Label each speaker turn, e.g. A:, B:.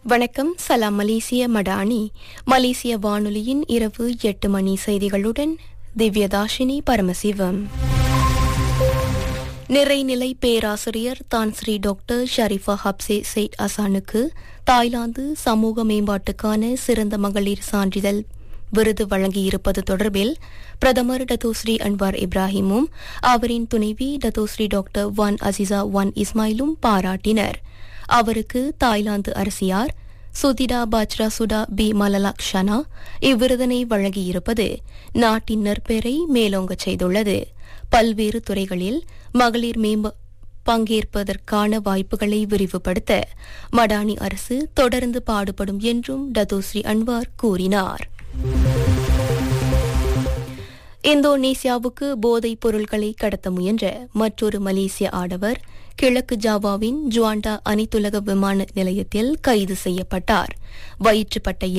A: வணக்கம் சலாம் மலேசிய மடானி மலேசிய வானொலியின் இரவு எட்டு மணி செய்திகளுடன் திவ்யதாஷினி பரமசிவம் நிறைநிலை பேராசிரியர் Tan Sri doctor Sharifah Hapsah Syed அசானுக்கு தாய்லாந்து சமூக மேம்பாட்டுக்கான சிறந்த மகளிர் சான்றிதழ் விருது வழங்கியிருப்பது தொடர்பில் பிரதமர் டத்தோஸ்ரீ அன்வார் இப்ராஹிமும் அவரின் துணைவி Dato Sri doctor Wan Azizah Wan இஸ்மாயிலும் பாராட்டினர் அவருக்கு தாய்லாந்து அரசியார் சுதிடா பாச்ரா சுடா பி மலலாக்ஷனா இவ்விருதினை வழங்கியிருப்பது நாட்டின் நற்பெயரை மேலோங்கச் செய்துள்ளது பல்வேறு துறைகளில் மகளிர் மேம்ப பங்கேற்பதற்கான வாய்ப்புகளை விரிவுபடுத்த மடானி அரசு தொடர்ந்து பாடுபடும் என்றும் டதோஸ்ரீ அன்வார் கூறினார் இந்தோனேசியாவுக்கு போதைப் பொருட்களை கடத்த முயன்ற மற்றொரு மலேசிய ஆடவர் கிழக்கு ஜாவாவின் ஜுவாண்டா அனைத்துலக விமான நிலையத்தில் கைது செய்யப்பட்டார் வயிற்றுப்பட்டையில்